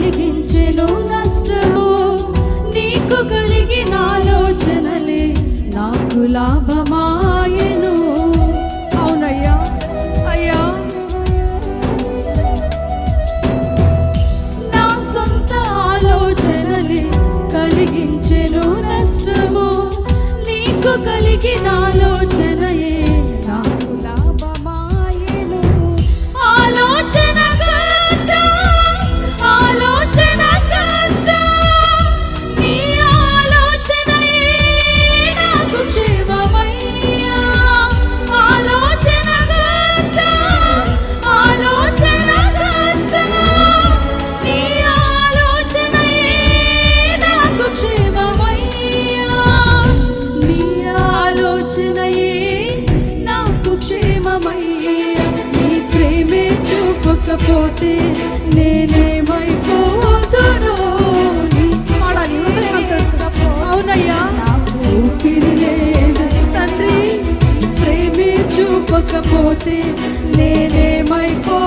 కలిగించెను నష్టము నీకు కలిగిన ఆలోచనలే నాకు లాభమాయను అవునయ్యా అయ్యా నా సొంత ఆలోచనలే కలిగించెను నష్టము నీకు కలిగిన ఆలోచనయే నాకు లాభమాయెను ఆలోచనకర్త, ఆలోచనకర్త, నీ ఆలోచనయే నాకు క్షేమమయ్యా. ఆలోచనకర్త, ఆలోచనకర్త, నీ ఆలోచనయే నాకు క్షేమమయ్యా. నీ ఆలోచనయే నాకు క్షేమమయ్యా. నీ ప్రేమే చూపకపోతే నేనేమైపోతును నీ పాడాలి హృదయమంతా. అవునయ్యా నాకు ఊపిరి లేదు తండ్రి నీ ప్రేమే చూపకపోతే నేనేమైపో